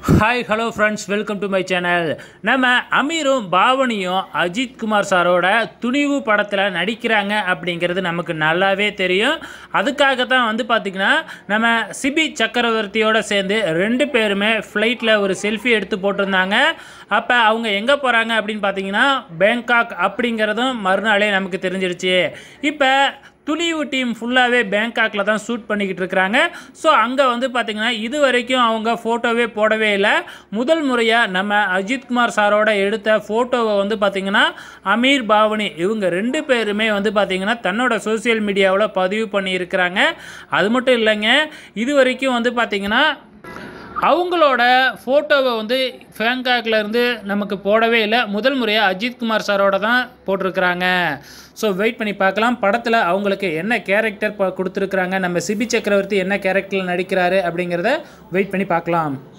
hi hello friends welcome to my channel நம்ம அமீரும் பாவனியும் அஜித் குமார் சாரோட துணிவு படத்தில் நடிக்கிறாங்க அப்படிங்கிறது நமக்கு நல்லாவே தெரியும் அதுக்காக தான் வந்து பார்த்திங்கன்னா நம்ம சிபி சக்கரவர்த்தியோட சேர்ந்து ரெண்டு பேருமே ஃப்ளைட்டில் ஒரு செல்ஃபி எடுத்து போட்டிருந்தாங்க அப்போ அவங்க எங்கே போகிறாங்க அப்படின்னு பார்த்தீங்கன்னா பேங்காக் அப்படிங்கிறதும் மறுநாளே நமக்கு தெரிஞ்சிருச்சு இப்போ துணிவு டீம் ஃபுல்லாகவே பேங்காக்கில் தான் ஷூட் பண்ணிக்கிட்டு இருக்கிறாங்க ஸோ அங்கே வந்து பார்த்திங்கன்னா இது வரைக்கும் அவங்க ஃபோட்டோவே போடவே இல்லை முதல் முறையாக நம்ம அஜித்குமார் சாரோட எடுத்த ஃபோட்டோவை வந்து பார்த்திங்கன்னா அமீர் பாவனி இவங்க ரெண்டு பேருமே வந்து பார்த்திங்கன்னா தன்னோட சோஷியல் மீடியாவில் பதிவு பண்ணியிருக்கிறாங்க அது மட்டும் இல்லைங்க இது வரைக்கும் வந்து பார்த்திங்கன்னா அவங்களோட ஃபோட்டோவை வந்து பேங்காக்ல இருந்து நமக்கு போடவே இல்லை முதல் முறையாக அஜித்குமார் சாரோட தான் போட்டிருக்கிறாங்க ஸோ வெயிட் பண்ணி பார்க்கலாம் படத்தில் அவங்களுக்கு என்ன கேரக்டர் கொடுத்துருக்குறாங்க நம்ம சிபி சக்கரவர்த்தி என்ன கேரக்டரில் நடிக்கிறாரு அப்படிங்கிறத வெயிட் பண்ணி பார்க்கலாம்